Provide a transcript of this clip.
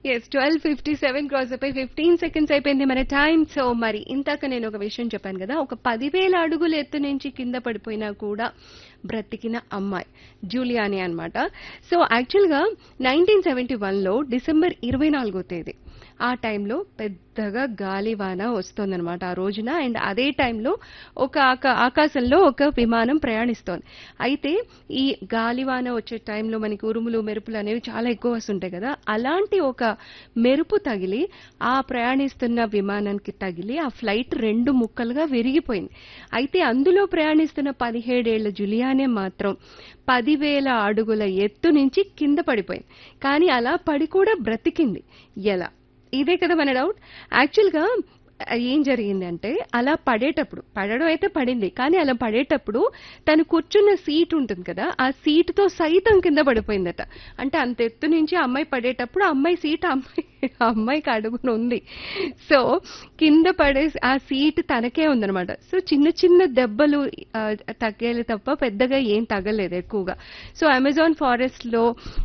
yes twelve fifty seven cross అయిపోయి fifteen seconds అయిపోయింది మన టైం సో మరి ఇంతాక నేను ఒక విషయం చెప్పాను కదా ఒక పదివేల అడుగుల ఎత్తు నుంచి కింద పడిపోయినా కూడా బ్రతికిన అమ్మాయి జూలియాని అన్నమాట సో యాక్చువల్గా నైన్టీన్ సెవెంటీ వన్లో డిసెంబర్ ఇరవై నాలుగో తేదీ ఆ టైంలో పెద్దగా గాలివాన వస్తోందనమాట ఆ రోజున అండ్ అదే టైంలో ఒక ఆకా ఆకాశంలో ఒక విమానం ప్రయాణిస్తోంది అయితే ఈ గాలివాన వచ్చే టైంలో మనకి ఉరుములు మెరుపులు అనేవి చాలా ఎక్కువ వస్తుంటాయి కదా అలాంటి ఒక మెరుపు తగిలి ఆ ప్రయాణిస్తున్న విమానానికి తగిలి ఆ ఫ్లైట్ రెండు ముక్కలుగా విరిగిపోయింది అయితే అందులో ప్రయాణిస్తున్న పదిహేడేళ్ల జులియానే మాత్రం పదివేల అడుగుల ఎత్తు నుంచి కింద పడిపోయింది కానీ అలా పడి కూడా బ్రతికింది ఎలా ఇదే కదా మన డౌట్ యాక్చువల్గా ఏం జరిగిందంటే అలా పడేటప్పుడు పడడం అయితే పడింది కానీ అలా పడేటప్పుడు తను కూర్చున్న సీట్ ఉంటుంది కదా ఆ సీటుతో సైతం కింద పడిపోయిందట అంటే అంత ఎత్తు నుంచి ఆ అమ్మాయి పడేటప్పుడు ఆ అమ్మాయి సీట్ ఆ అమ్మాయి ఆ అమ్మాయికి అడుగున ఉంది సో కింద పడే ఆ సీట్ తనకే ఉందన్నమాట సో చిన్న చిన్న దెబ్బలు ఆ, తగ్గేది తప్ప పెద్దగా ఏం తగ్గలేదు ఎక్కువగా సో అమెజాన్ ఫారెస్ట్ లో